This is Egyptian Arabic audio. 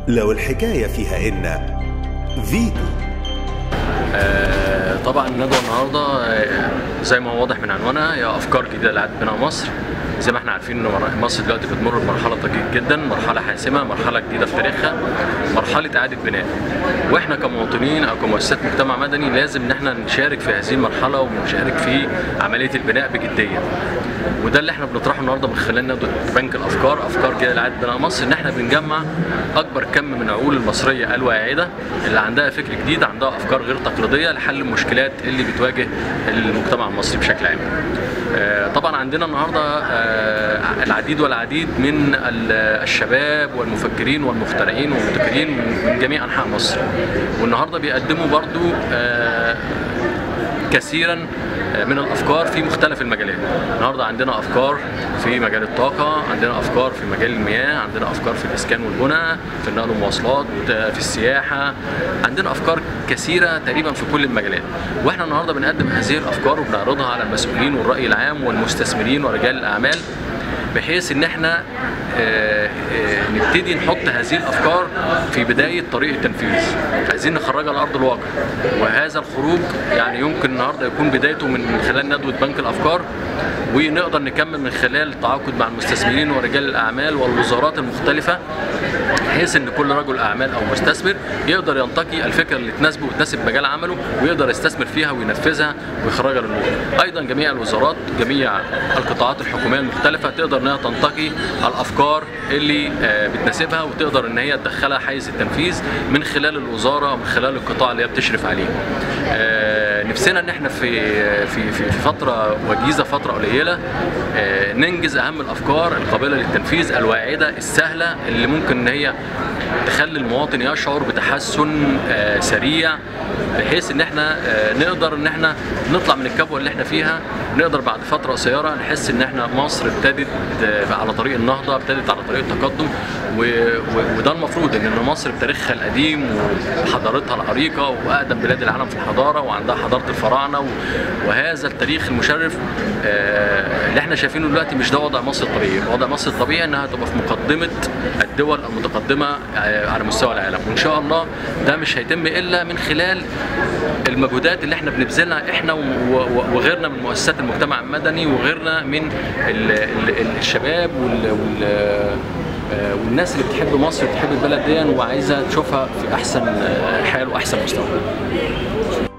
لو الحكاية فيها إن فيتو آه، طبعا الندوه النهارده آه، زي ما هو واضح من عنوانها هي افكار جديده لإعادة بناء مصر زي ما احنا عارفين ان مر- مصر دلوقتي بتمر بمرحله دقيقه جدا مرحله حاسمه مرحله جديده في تاريخها مرحله اعاده بناء واحنا كمواطنين او كمؤسسات مجتمع مدني لازم ان احنا نشارك في هذه المرحله ونشارك في عمليه البناء بجديه وده اللي احنا بنطرحه النهارده من خلال ندوه بنك الافكار افكار جديده لإعادة بناء مصر ان احنا بنجمع اكبر كم من العقول المصريه الواعده اللي عندها فكر جديد عندها افكار غير تقليديه لحل المشكلات اللي بتواجه المجتمع المصري بشكل عام. آه، طبعا عندنا النهارده آه، العديد والعديد من ال- الشباب والمفكرين والمخترعين والمبتكرين من من جميع انحاء مصر. والنهارده بيقدموا برضو آه، كثيرا من الافكار في مختلف المجالات النهارده عندنا افكار في مجال الطاقه عندنا افكار في مجال المياه عندنا افكار في الاسكان والبنى في النقل والمواصلات في السياحه عندنا افكار كثيره تقريبا في كل المجالات واحنا النهارده بنقدم هذه الافكار وبنعرضها على المسؤولين والراي العام والمستثمرين ورجال الاعمال بحيث ان احنا آه، آه، نبتدي نحط هذه الافكار في بدايه طريق التنفيذ عايزين نخرجها لارض الواقع وهذا الخروج يعني يمكن النهارده يكون بدايته من خلال ندوه بنك الافكار ونقدر نكمل من خلال التعاقد مع المستثمرين ورجال الاعمال والوزارات المختلفه بحيث ان كل رجل اعمال او مستثمر يقدر ينتقي الفكره اللي تناسبه وتناسب مجال عمله ويقدر يستثمر فيها وينفذها ويخرجها للنور. ايضا جميع الوزارات جميع القطاعات الحكوميه المختلفه تقدر انها تنتقي الافكار اللي آه، بتناسبها وتقدر ان هي تدخلها حيز التنفيذ من خلال الوزاره ومن خلال القطاع اللي هي بتشرف عليه. آه، نفسنا ان احنا في في في في فتره وجيزه فتره قليله آه، ننجز اهم الافكار القابله للتنفيذ الواعده السهله اللي ممكن ان هي تخلي المواطن يشعر بتحسن آه، سريع بحيث ان احنا آه، نقدر ان احنا نطلع من الكبوه اللي احنا فيها نقدر بعد فتره قصيره نحس ان احنا مصر ابتدت آه، على طريق النهضه ابتدت على طريق التقدم و- و- وده المفروض ان إن مصر بتاريخها القديم وحضارتها العريقه واقدم بلاد العالم في الحضاره وعندها حضاره الفراعنه و- وهذا التاريخ المشرف آه، اللي احنا شايفينه دلوقتي مش ده وضع مصر الطبيعي، وضع مصر الطبيعي انها تبقى في مقدمه الدول المتقدمه آه، على مستوى العالم، وان شاء الله ده مش هيتم الا من خلال المجهودات اللي احنا بنبذلها احنا و- و- وغيرنا من مؤسسات المجتمع المدني وغيرنا من ال- ال- الشباب وال, وال آه، والناس اللي بتحب مصر وبتحب البلد دي وعايزه تشوفها في احسن آه، حال واحسن مستوى.